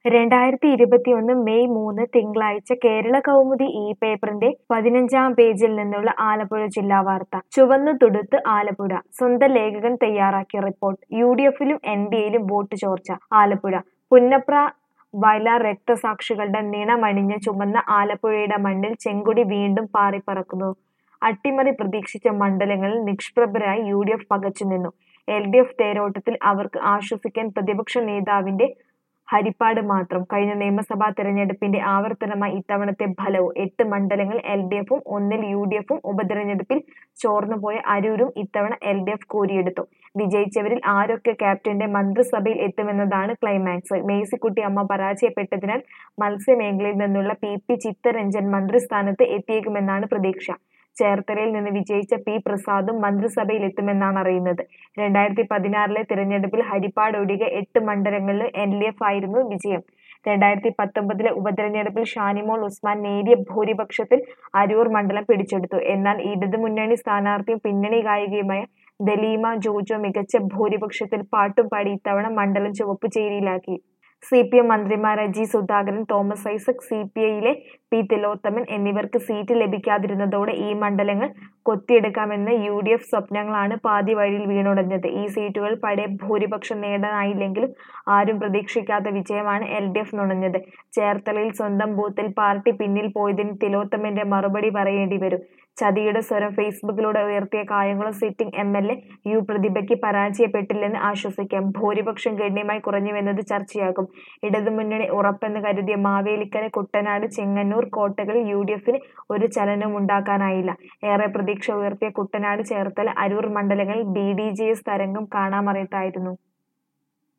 രണ്ടായിരത്തി ഇരുപത്തിയൊന്ന് മെയ് മൂന്ന് തിങ്കളാഴ്ച കേരള കൗമുദി ഈ പേപ്പറിന്റെ പതിനഞ്ചാം പേജിൽ നിന്നുള്ള ആലപ്പുഴ ജില്ലാ വാർത്ത ചുവന്നു തുടുത്ത് ആലപ്പുഴ സ്വന്തം ലേഖകൻ തയ്യാറാക്കിയ റിപ്പോർട്ട് യു ഡി എഫിലും എൻ ഡി എയിലും വോട്ട് ചോർച്ച ആലപ്പുഴ പുന്നപ്ര വയലാർ രക്തസാക്ഷികളുടെ നിണമണിഞ്ഞ ചുമന്ന ആലപ്പുഴയുടെ മണ്ണിൽ ചെങ്കൊടി വീണ്ടും പാറിപ്പറക്കുന്നു അട്ടിമറി പ്രതീക്ഷിച്ച മണ്ഡലങ്ങളിൽ നിഷ്പ്രഭരായി യു ഡി എഫ് പകച്ചുനിന്നു എൽ ഡി എഫ് തേരോട്ടത്തിൽ അവർക്ക് ആശ്വസിക്കാൻ പ്രതിപക്ഷ നേതാവിന്റെ ഹരിപ്പാട് മാത്രം കഴിഞ്ഞ നിയമസഭാ തെരഞ്ഞെടുപ്പിന്റെ ആവർത്തനമായി ഇത്തവണത്തെ ഫലവും എട്ട് മണ്ഡലങ്ങൾ എൽ ഡി എഫും ഒന്നിൽ യു ഡി എഫും ഉപതെരഞ്ഞെടുപ്പിൽ ചോർന്നുപോയ അരൂരും ഇത്തവണ എൽ ഡി എഫ് കോരിയെടുത്തു വിജയിച്ചവരിൽ ആരൊക്കെ ക്യാപ്റ്റന്റെ മന്ത്രിസഭയിൽ എത്തുമെന്നതാണ് ക്ലൈമാക്സ് മേഴ്സിക്കുട്ടി അമ്മ പരാജയപ്പെട്ടതിനാൽ മത്സ്യമേഖലയിൽ നിന്നുള്ള പി പി ചിത്തരഞ്ജൻ മന്ത്രിസ്ഥാനത്ത് എത്തിയേക്കുമെന്നാണ് പ്രതീക്ഷ ചേർത്തലയിൽ നിന്ന് വിജയിച്ച പി പ്രസാദും മന്ത്രിസഭയിൽ എത്തുമെന്നാണ് അറിയുന്നത് രണ്ടായിരത്തി പതിനാറിലെ തിരഞ്ഞെടുപ്പിൽ ഹരിപ്പാട് ഒഴികെ എട്ട് മണ്ഡലങ്ങളിൽ എൽ ഡി എഫ് ആയിരുന്നു വിജയം രണ്ടായിരത്തി പത്തൊമ്പതിലെ ഉപതെരഞ്ഞെടുപ്പിൽ ഷാനിമോൾ ഉസ്മാൻ നേരിയ ഭൂരിപക്ഷത്തിൽ അരൂർ മണ്ഡലം പിടിച്ചെടുത്തു എന്നാൽ ഇടതുമുന്നണി സ്ഥാനാർത്ഥിയും പിന്നണി ഗായികയുമായ ദലീമ ജോജോ മികച്ച ഭൂരിപക്ഷത്തിൽ പാട്ടും പാടി ഇത്തവണ മണ്ഡലം ചുവപ്പ് ചേരിയിലാക്കി സി പി എം മന്ത്രിമാരായ G Sudhakaran Thomas Isaac C P ഐയിലെ പി തിലോത്തമൻ എന്നിവർക്ക് സീറ്റ് ലഭിക്കാതിരുന്നതോടെ ഈ മണ്ഡലങ്ങൾ കൊത്തിയെടുക്കാമെന്ന യു ഡി എഫ് സ്വപ്നങ്ങളാണ് പാതി വഴിയിൽ വീണുടഞ്ഞത് ഈ സീറ്റുകൾ പഴയ ഭൂരിപക്ഷം നേടാനായില്ലെങ്കിലും ആരും പ്രതീക്ഷിക്കാത്ത വിജയമാണ് എൽ ഡി എഫ് നുണഞ്ഞത് ചേർത്തലയിൽ സ്വന്തം ബൂത്തിൽ പാർട്ടി പിന്നിൽ പോയതിന് തിലോത്തമന്റെ മറുപടി പറയേണ്ടി വരും ചതിയുടെ സ്വരം ഫേസ്ബുക്കിലൂടെ ഉയർത്തിയ Kayamkulam sitting M L A U പ്രതിഭയ്ക്ക് പരാജയപ്പെട്ടില്ലെന്ന് ആശ്വസിക്കാം ഭൂരിപക്ഷം ഗണ്യമായി കുറഞ്ഞുവെന്നത് ചർച്ചയാകും ഇടതുമുന്നണി ഉറപ്പെന്ന് കരുതിയ മാവേലിക്കര കുട്ടനാട് ചെങ്ങന്നൂർ കോട്ടകളിൽ യു ഡി എഫിന് ഒരു ചലനവും ഉണ്ടാക്കാനായില്ല ഏറെ പ്രതീക്ഷ ഉയർത്തിയ കുട്ടനാട് ചേർത്തല അരൂർ മണ്ഡലങ്ങളിൽ ബി ഡി ജെ എസ് തരംഗം കാണാമറയത്തായിരുന്നു